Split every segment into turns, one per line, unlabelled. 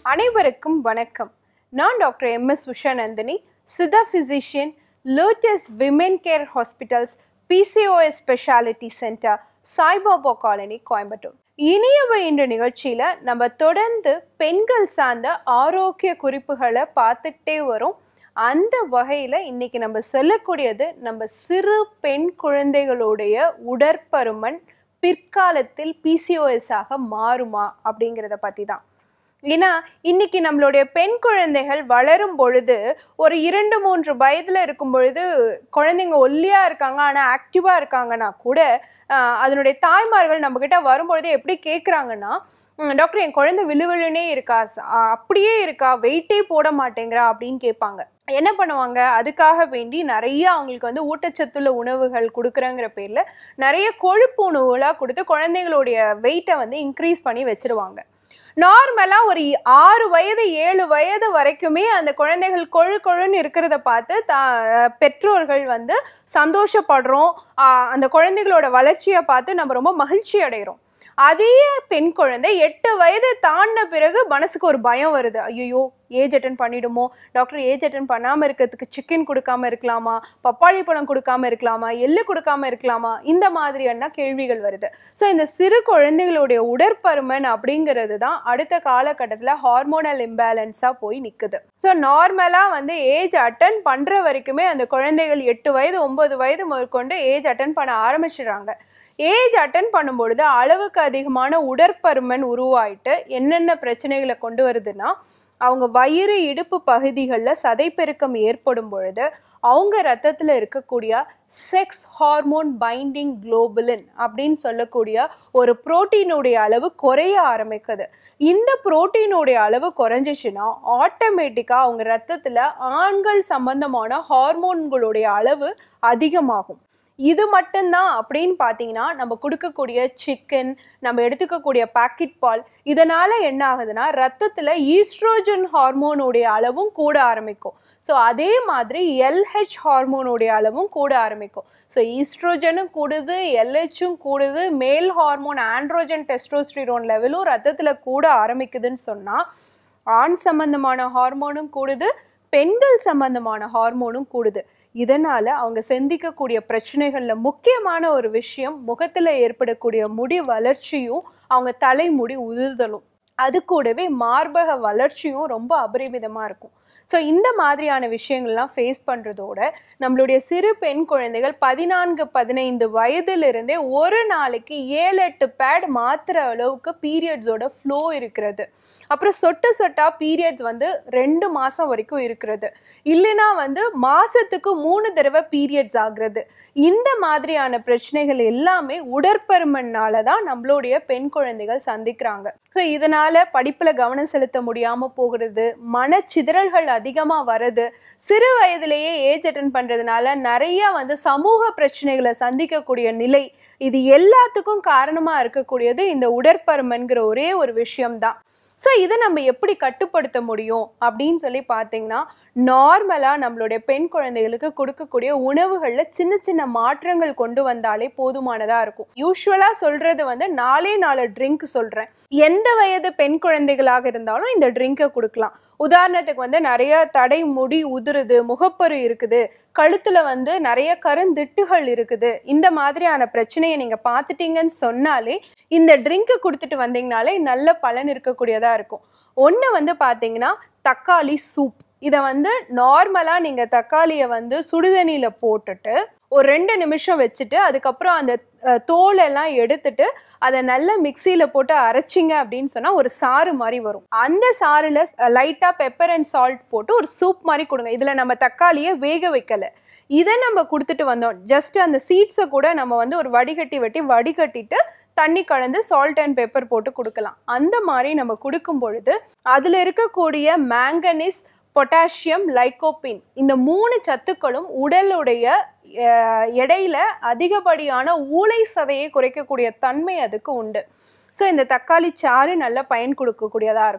அனைவருக்கும் வணக்கம் நான் doctor M S Ushanandhini Siddha physician lotus women care hospitals PCOS speciality centre Saibaba colony Coimbatore இனியவை என்ற நிகழ்ச்சியில் நம்ம தொடர்ந்து பெண்கள் சார்ந்த ஆரோக்கிய குறிப்புகளை பார்த்துக்கிட்டே வரோம் அந்த வகையில் இன்னைக்கு நம்ம சொல்லக்கூடியது நம்ம சிறு பெண் குழந்தைகளுடைய உடற்பருமன் பிற்காலத்தில் பிசிஓஎஸ் ஆக மாறுமா அப்படிங்கிறத பற்றி தான் ஏன்னா இன்னைக்கு நம்மளுடைய பெண் குழந்தைகள் வளரும் பொழுது ஒரு இரண்டு மூன்று வயதில் இருக்கும் பொழுது குழந்தைங்க ஒல்லியாக இருக்காங்க ஆனால் ஆக்டிவாக இருக்காங்கன்னா கூட ஆஹ், அதனுடைய தாய்மார்கள் நம்மக்கிட்ட வரும்பொழுது எப்படி கேட்குறாங்கன்னா "ம், டாக்டர் என் குழந்தை விழுவிழுனே இருக்கா ச- ஆ, அப்படியே இருக்கா வெயிட்டே போட மாட்டேங்கிறா அப்படின்னு கேட்பாங்க என்ன பண்ணுவாங்க அதுக்காக வேண்டி நிறைய அவங்களுக்கு வந்து ஊட்டச்சத்துள்ள உணவுகள் கொடுக்குறங்கிற பேரில் நிறைய கொழுப்பு உணவுகளாக கொடுத்து குழந்தைங்களுடைய வெயிட்டை வந்து இன்க்ரீஸ் பண்ணி வச்சிருவாங்க நார்மலாக ஒரு ஆறு வயது ஏழு வயது வரைக்குமே அந்த குழந்தைகள் கொழு கொழுன்னு இருக்கிறத பார்த்து தா பெற்றோர்கள் வந்து சந்தோஷப்படுறோம் ஆஹ் அந்த குழந்தைகளோட வளர்ச்சியை பார்த்து நம்ம ரொம்ப மகிழ்ச்சி அடைகிறோம் அதே பெண் குழந்தை எட்டு வயது தாண்டின பிறகு மனசுக்கு ஒரு பயம் வருது ஐயோ ஏஜ் அட்டன் பண்ணிடுமோ டாக்டர் ஏஜ் அட்டன் பண்ணாமல் இருக்கிறதுக்கு சிக்கன் கொடுக்காம இருக்கலாமா பப்பாளி பழம் கொடுக்காம இருக்கலாமா எள்ளு கொடுக்காம இருக்கலாமா இந்த மாதிரியான கேள்விகள் வருது ஸோ இந்த சிறு குழந்தைகளுடைய உடற்பருமன் அப்படிங்கிறது தான் அடுத்த காலகட்டத்தில் ஹார்மோனல் இம்பேலன்ஸாக போய் நிற்குது ஸோ நார்மலாக வந்து ஏஜ் அட்டன் பண்ணுற வரைக்குமே அந்த குழந்தைகள் எட்டு வயது ஒன்பது வயது முதற்கொண்டு ஏஜ் அட்டன் பண்ண ஆரம்பிச்சிடுறாங்க ஏஜ் அட்டன் பண்ணும்பொழுது அளவுக்கு அதிகமான உடற்பருமன் உருவாயிட்டு என்னென்ன பிரச்சனைகளை கொண்டு வருதுன்னா அவங்க வயிறு இடுப்பு பகுதிகளில் சதைப்பெருக்கம் ஏற்படும் பொழுது அவங்க ரத்தத்தில் இருக்கக்கூடிய செக்ஸ் ஹார்மோன் பைண்டிங் குளோபுலின் அப்படின்னு சொல்லக்கூடிய ஒரு புரோட்டீனுடைய அளவு குறைய ஆரம்பிக்குது இந்த புரோட்டீனுடைய அளவு குறைஞ்சிச்சுன்னா ஆட்டோமேட்டிக்காக அவங்க ரத்தத்தில் ஆண்கள் சம்பந்தமான ஹார்மோன்களுடைய அளவு அதிகமாகும் இது மட்டும்தான் அப்படின்னு பார்த்தீங்கன்னா நம்ம கொடுக்கக்கூடிய சிக்கன் நம்ம எடுத்துக்கக்கூடிய பாக்கெட் பால் இதனால என்ன ஆகுதுன்னா ரத்தத்தில் ஈஸ்ட்ரோஜன் ஹார்மோனுடைய அளவும் கூட ஆரம்பிக்கும் ஸோ அதே மாதிரி எல்ஹெச் ஹார்மோனுடைய அளவும் கூட ஆரம்பிக்கும் ஸோ ஈஸ்ட்ரோஜனும் கூடுது எல்ஹெச்சும் கூடுது மேல் ஹார்மோன் ஆண்ட்ரோஜன் டெஸ்டோஸ்டிரோன் லெவலும் ரத்தத்தில் கூட ஆரம்பிக்குதுன்னு சொன்னால் ஆண் சம்பந்தமான ஹார்மோனும் கூடுது பெண்கள் சம்பந்தமான ஹார்மோனும் கூடுது இதனால அவங்க சந்திக்கக்கூடிய பிரச்சனைகள்ல முக்கியமான ஒரு விஷயம் முகத்துல ஏற்படக்கூடிய முடி வளர்ச்சியும் அவங்க தலைமுடி உதிர்தலும் அது கூடவே மார்பக வளர்ச்சியும் ரொம்ப அபரிமிதமா இருக்கும் ஸோ இந்த மாதிரியான விஷயங்கள்லாம் ஃபேஸ் பண்ணுறதோட நம்மளுடைய சிறு பெண் குழந்தைகள் பதினான்கு பதினைந்து வயதிலிருந்தே ஒரு நாளைக்கு ஏழு எட்டு பேட் மாத்திர அளவுக்கு பீரியட்ஸோட ஃப்ளோ இருக்கிறது அப்புறம் சொட்டு சொட்டா பீரியட்ஸ் வந்து ரெண்டு மாதம் வரைக்கும் இருக்கிறது இல்லைன்னா வந்து மாசத்துக்கு மூணு தடவை பீரியட்ஸ் ஆகுறது இந்த மாதிரியான பிரச்சனைகள் எல்லாமே உடற்பருமனால தான் நம்மளுடைய பெண் குழந்தைகள் சந்திக்கிறாங்க ஸோ இதனால படிப்புல கவனம் செலுத்த முடியாம போகிறது மனச்சிதறல்கள் அதிகமாக வருது சிறு வயதிலேயே ஏஜ் அட்டன் பண்றதுனால நிறைய வந்து சமூக பிரச்சனைகளை சந்திக்கக்கூடிய நிலை இது எல்லாத்துக்கும் காரணமா இருக்கக்கூடியது இந்த உடற்பருமன்கிற ஒரே ஒரு விஷயம்தான் ஸோ இதை நம்ம எப்படி கட்டுப்படுத்த முடியும் அப்படின்னு சொல்லி பார்த்தீங்கன்னா நார்மலாக நம்மளுடைய பெண் குழந்தைகளுக்கு கொடுக்கக்கூடிய உணவுகளில் சின்ன சின்ன மாற்றங்கள் கொண்டு வந்தாலே போதுமானதாக இருக்கும் யூஸ்வலாக சொல்கிறது வந்து நாலே நாலு ட்ரிங்க் சொல்கிறேன் எந்த வயது பெண் குழந்தைகளாக இருந்தாலும் இந்த ட்ரிங்கை கொடுக்கலாம் உதாரணத்துக்கு வந்து நிறைய தடை முடி உதிருது முகப்பரு இருக்குது கழுத்துல வந்து நிறைய கருந்திட்டுகள் இருக்குது இந்த மாதிரியான பிரச்சனையை நீங்க பார்த்துட்டீங்கன்னு சொன்னாலே இந்த ட்ரிங்க் கொடுத்துட்டு வந்தீங்கனாலே நல்ல பலன் இருக்கக்கூடியதா இருக்கும் ஒன்று வந்து பார்த்தீங்கன்னா தக்காளி சூப் இதை வந்து நார்மலாக நீங்கள் தக்காளியை வந்து சுடுதண்ணியில் போட்டுட்டு ஒரு ரெண்டு நிமிஷம் வச்சுட்டு அதுக்கப்புறம் அந்த அஹ், தோலெல்லாம் எடுத்துட்டு அதை நல்ல மிக்சியில் போட்டு அரைச்சிங்க அப்படின்னு சொன்னால் ஒரு சாறு மாதிரி வரும் அந்த சாறில் லைட்டாக பெப்பர் அண்ட் சால்ட் போட்டு ஒரு சூப் மாதிரி கொடுங்க இதில் நம்ம தக்காளியை வேக வைக்கல இதை நம்ம கொடுத்துட்டு வந்தோம் ஜஸ்ட் அந்த சீட்ஸை கூட நம்ம வந்து ஒரு வடிகட்டி வெட்டி வடிகட்டிட்டு தண்ணி கலந்து சால்ட் அண்ட் பெப்பர் போட்டு கொடுக்கலாம் அந்த மாதிரி நம்ம கொடுக்கும் பொழுது அதில் இருக்கக்கூடிய மேங்கனீஸ் பொட்டாசியம் லைகோபின் இந்த மூணு சத்துக்களும் உடலுடைய அஹ், எடையில அதிகப்படியான ஊளை சதையை குறைக்கக்கூடிய தன்மை அதுக்கு உண்டு ஸோ இந்த தக்காளி சாறு நல்ல பயன் கொடுக்கக்கூடியதாக இருக்கும்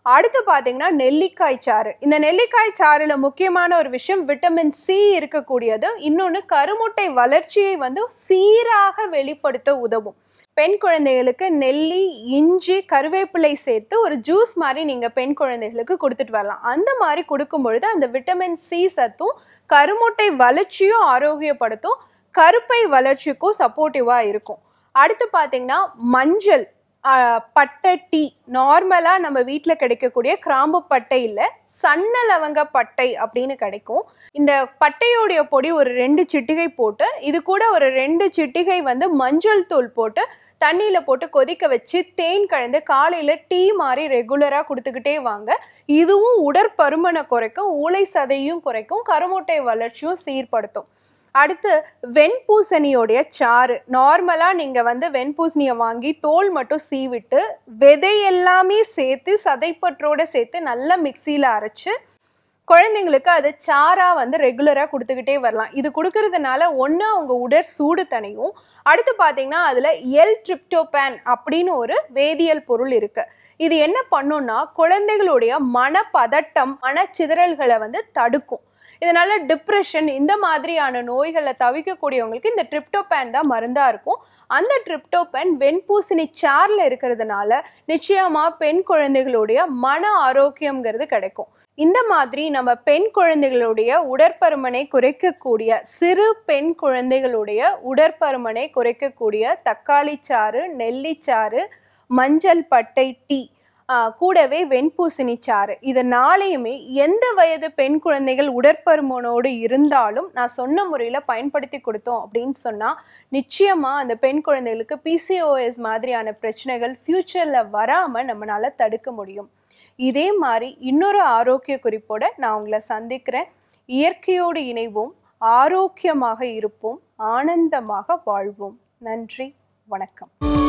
அடுத்து பார்த்தீங்கன்னா நெல்லிக்காய் சாறு இந்த நெல்லிக்காய் சாறுல முக்கியமான ஒரு விஷயம் விட்டமின் சி இருக்கக்கூடியது இன்னொன்று கருமுட்டை வளர்ச்சியை வந்து சீராக வெளிப்படுத்த உதவும் பெண் குழந்தைகளுக்கு நெல்லி இஞ்சி கருவேப்பிலை சேர்த்து ஒரு ஜூஸ் மாதிரி நீங்கள் பெண் குழந்தைகளுக்கு கொடுத்துட்டு வரலாம் அந்த மாதிரி கொடுக்கும் பொழுது அந்த விட்டமின் சி சத்தும் கருமுட்டை வளர்ச்சியும் ஆரோக்கியப்படுத்தும் கருப்பை வளர்ச்சிக்கும் சப்போர்ட்டிவாக இருக்கும் அடுத்து பார்த்தீங்கன்னா மஞ்சள் ஆஹ், பட்டை டீ நார்மலாக நம்ம வீட்டில் கிடைக்கக்கூடிய கிராம்பு பட்டை இல்லை சன்ன லவங்க பட்டை அப்படின்னு கிடைக்கும் இந்த பட்டையோடைய பொடி ஒரு ரெண்டு சிட்டிகை போட்டு இது கூட ஒரு ரெண்டு சிட்டிகை வந்து மஞ்சள் தூள் போட்டு தண்ணியில் போட்டு கொதிக்க வச்சு தேன் கலந்து காலையில் டீ மாதிரி ரெகுலராக கொடுத்துக்கிட்டே வாங்க இதுவும் உடற்பருமனை குறைக்கும் ஊளை சதையும் குறைக்கும் கருமுட்டை வளர்ச்சியும் சீர்படுத்தும் அடுத்து வெண்பூசணியோடைய சாறு நார்மலாக நீங்கள் வந்து வெண்பூசணியை வாங்கி தோல் மட்டும் சீவிட்டு விதை எல்லாமே சேர்த்து சதைப்பற்றோட சேர்த்து நல்லா மிக்சியில் அரைச்சு குழந்தைங்களுக்கு அது சாரா வந்து ரெகுலராக கொடுத்துக்கிட்டே வரலாம் இது கொடுக்கறதுனால ஒன்று அவங்க உடற் சூடு தணியும் அடுத்து பார்த்தீங்கன்னா அதில் எல் ட்ரிப்டோபேன் அப்படின்னு ஒரு வேதியியல் பொருள் இருக்கு இது என்ன பண்ணும்னா குழந்தைகளுடைய மனப்பதட்டம் மனச்சிதறல்களை வந்து தடுக்கும் இதனால டிப்ரெஷன் இந்த மாதிரியான நோய்களை தவிக்கக்கூடியவங்களுக்கு இந்த ட்ரிப்டோபேன் தான் மருந்தா இருக்கும் அந்த ட்ரிப்டோபேன் வெண்பூசணி சார்ல இருக்கிறதுனால நிச்சயமா பெண் குழந்தைகளுடைய மன ஆரோக்கியம்ங்கிறது கிடைக்கும் இந்த மாதிரி நம்ம பெண் குழந்தைகளுடைய உடற்பருமனை குறைக்கக்கூடிய சிறு பெண் குழந்தைகளுடைய உடற்பருமனை குறைக்கக்கூடிய தக்காளி சாறு நெல்லிச்சாறு மஞ்சள் பட்டை டீ ஆ, கூடவே வெண்பூசணி சாறு இது நாளையுமே எந்த வயது பெண் குழந்தைகள் உடற்பருமனோடு இருந்தாலும் நான் சொன்ன முறையில் பயன்படுத்தி கொடுத்தோம் அப்படின்னு சொன்னால் நிச்சயமாக அந்த பெண் குழந்தைகளுக்கு பிசிஓஎஸ் மாதிரியான பிரச்சனைகள் ஃப்யூச்சரில் வராமல் நம்மளால தடுக்க முடியும் இதே மாதிரி இன்னொரு ஆரோக்கிய குறிப்போட நான் உங்களை சந்திக்கிறேன் இயற்கையோடு இணைவோம் ஆரோக்கியமாக இருப்போம் ஆனந்தமாக வாழ்வோம் நன்றி வணக்கம்